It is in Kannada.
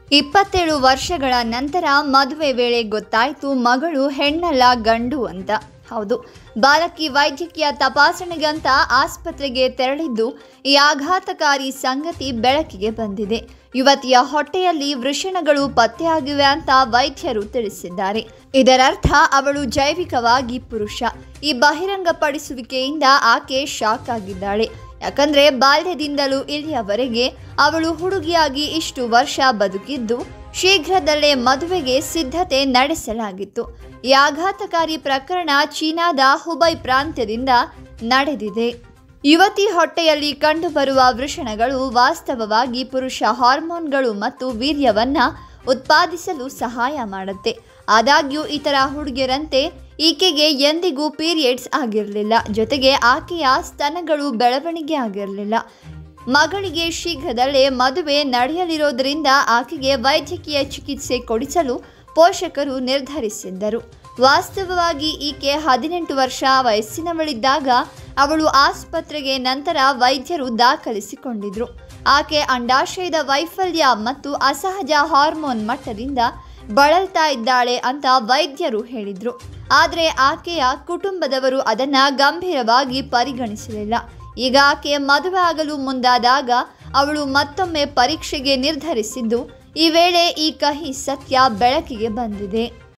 ಇಪ್ಪತ್ತೇಳು ವರ್ಷಗಳ ನಂತರ ಮದುವೆ ವೇಳೆ ಗೊತ್ತಾಯಿತು ಮಗಳು ಹೆಣ್ಣಲ್ಲ ಗಂಡು ಅಂತ ಹೌದು ಬಾಲಕಿ ವೈದ್ಯಕೀಯ ತಪಾಸಣೆಗಂತ ಆಸ್ಪತ್ರೆಗೆ ತೆರಳಿದ್ದು ಈ ಆಘಾತಕಾರಿ ಸಂಗತಿ ಬೆಳಕಿಗೆ ಬಂದಿದೆ ಯುವತಿಯ ಹೊಟ್ಟೆಯಲ್ಲಿ ವೃಷಣಗಳು ಪತ್ತೆಯಾಗಿವೆ ಅಂತ ವೈದ್ಯರು ತಿಳಿಸಿದ್ದಾರೆ ಇದರರ್ಥ ಅವಳು ಜೈವಿಕವಾಗಿ ಪುರುಷ ಈ ಬಹಿರಂಗಪಡಿಸುವಿಕೆಯಿಂದ ಆಕೆ ಶಾಕ್ ಆಗಿದ್ದಾಳೆ ಯಾಕಂದ್ರೆ ಬಾಲ್ಯದಿಂದಲೂ ಇಲ್ಲಿಯವರೆಗೆ ಅವಳು ಹುಡುಗಿಯಾಗಿ ಇಷ್ಟು ವರ್ಷ ಬದುಕಿದ್ದು ಶೀಘ್ರದಲ್ಲೇ ಮದುವೆಗೆ ಸಿದ್ಧತೆ ನಡೆಸಲಾಗಿತ್ತು ಈ ಆಘಾತಕಾರಿ ಪ್ರಕರಣ ಚೀನಾದ ಹುಬೈ ಪ್ರಾಂತ್ಯದಿಂದ ನಡೆದಿದೆ ಯುವತಿ ಹೊಟ್ಟೆಯಲ್ಲಿ ಕಂಡುಬರುವ ವೃಷಣಗಳು ವಾಸ್ತವವಾಗಿ ಪುರುಷ ಹಾರ್ಮೋನ್ಗಳು ಮತ್ತು ವೀರ್ಯವನ್ನ ಉತ್ಪಾದಿಸಲು ಸಹಾಯ ಮಾಡುತ್ತೆ ಆದಾಗ್ಯೂ ಇತರ ಹುಡುಗಿಯರಂತೆ ಈಕೆಗೆ ಎಂದಿಗೂ ಪೀರಿಯಡ್ಸ್ ಆಗಿರಲಿಲ್ಲ ಜೊತೆಗೆ ಆಕೆಯ ಸ್ತನಗಳು ಬೆಳವಣಿಗೆ ಆಗಿರಲಿಲ್ಲ ಮಗಳಿಗೆ ಶೀಘ್ರದಲ್ಲೇ ಮದುವೆ ನಡೆಯಲಿರೋದರಿಂದ ಆಕೆಗೆ ವೈದ್ಯಕೀಯ ಚಿಕಿತ್ಸೆ ಕೊಡಿಸಲು ಪೋಷಕರು ನಿರ್ಧರಿಸಿದ್ದರು ವಾಸ್ತವವಾಗಿ ಈಕೆ ಹದಿನೆಂಟು ವರ್ಷ ವಯಸ್ಸಿನವಳಿದ್ದಾಗ ಅವಳು ಆಸ್ಪತ್ರೆಗೆ ನಂತರ ವೈದ್ಯರು ದಾಖಲಿಸಿಕೊಂಡಿದ್ರು ಆಕೆ ಅಂಡಾಶಯದ ವೈಫಲ್ಯ ಮತ್ತು ಅಸಹಜ ಹಾರ್ಮೋನ್ ಮಟ್ಟದಿಂದ ಬಳಲ್ತಾ ಇದ್ದಾಳೆ ಅಂತ ವೈದ್ಯರು ಹೇಳಿದ್ರು ಆದರೆ ಆಕೆಯ ಕುಟುಂಬದವರು ಅದನ್ನ ಗಂಭೀರವಾಗಿ ಪರಿಗಣಿಸಲಿಲ್ಲ ಈಗ ಆಕೆ ಮದುವೆ ಆಗಲು ಮುಂದಾದಾಗ ಅವಳು ಮತ್ತೊಮ್ಮೆ ಪರೀಕ್ಷೆಗೆ ನಿರ್ಧರಿಸಿದ್ದು ಈ ವೇಳೆ ಈ ಕಹಿ ಸತ್ಯ ಬೆಳಕಿಗೆ ಬಂದಿದೆ